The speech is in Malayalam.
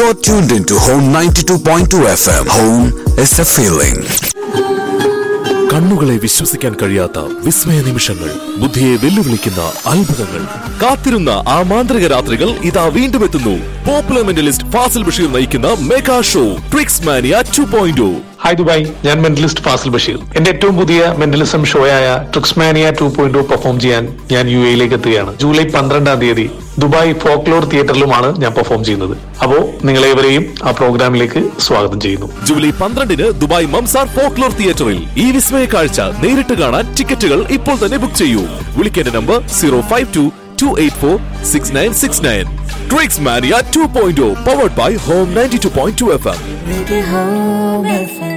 You're tuned into Home 92.2 FM. Home is a feeling. കണ്ണുകളെ വിശ്വസിക്കാൻ കഴിയാത്ത വിസ്മയ നിമിഷങ്ങൾ ബുദ്ധിയെ വെല്ലുവിളിക്കുന്ന അത്ഭുതങ്ങൾ കാത്തിരുന്ന ആ മാന്ത്രിക രാത്രികൾ ഇതാ വീണ്ടും എത്തുന്നു പോപ്പുലർ മെന്റലിസ്റ്റ് ഫാസിൽ ബഷീർ നയിക്കുന്ന mega show tricks mania two point hi Dubai ഞാൻ മെന്റലിസ്റ്റ് ഫാസിൽ ബഷീർ എന്റെ ഏറ്റവും പുതിയ മെന്റലിസം ഷോയായ ട്രിക്സ്മാനിയ ടു പോയിന്റ് പെർഫോം ചെയ്യാൻ ഞാൻ യു എയിലേക്ക് എത്തുകയാണ് ജൂലൈ പന്ത്രണ്ടാം തീയതി ദുബായ് ഫോക്ലോർ തിയേറ്ററിലുമാണ് ഞാൻ പെർഫോം ചെയ്യുന്നത് അപ്പോ നിങ്ങളേവരെയും ആ പ്രോഗ്രാമിലേക്ക് സ്വാഗതം ചെയ്യുന്നു ജൂലൈ പന്ത്രണ്ടിന് ദുബായ് മംസാർ ഫോക്ലോർ തിയേറ്ററിൽ ഈ വിസ്മയ കാഴ്ച നേരിട്ട് കാണാൻ ടിക്കറ്റുകൾ ഇപ്പോൾ തന്നെ ബുക്ക് ചെയ്യൂ വിളിക്കേണ്ട number zero five two two eight four six nine six nine tricks mania two point powered by home ninety two point two F M Radio Home FM.